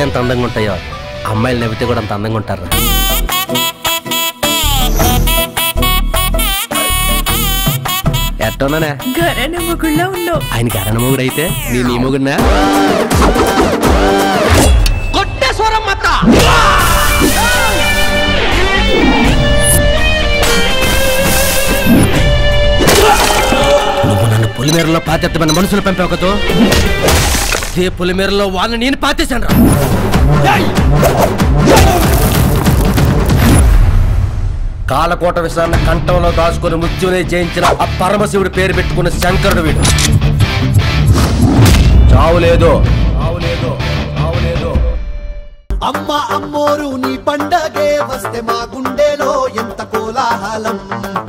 ఎంత అందంగా ఉంటాయో అమ్మాయిలు నవ్వితే కూడా అంత అందంగా ఉంటారు ఎట్టోనానే ఘరాన మొగుళ్ళ ఉన్నావు ఆయనకి అరణ మొగుడు అయితే నీ నీ మొగుడినా నువ్వు నన్ను పులిమేరలో పాతెత్తమన్న మనుషులు పంపావు కదో అదే పులిమేరలో వాళ్ళని నేను పాతేశాను రా కాలకోట విషయాన్ని కంఠంలో దాచుకుని మృత్యునే జయించిన ఆ పరమశివుడి పేరు పెట్టుకున్న శంకరుడు వీడు చావు లేదు చావు లేదు చావు లేదు అమ్మ అమ్మోరు నీ పండగే వస్తే మా గుండెలో ఎంత కోలాహలం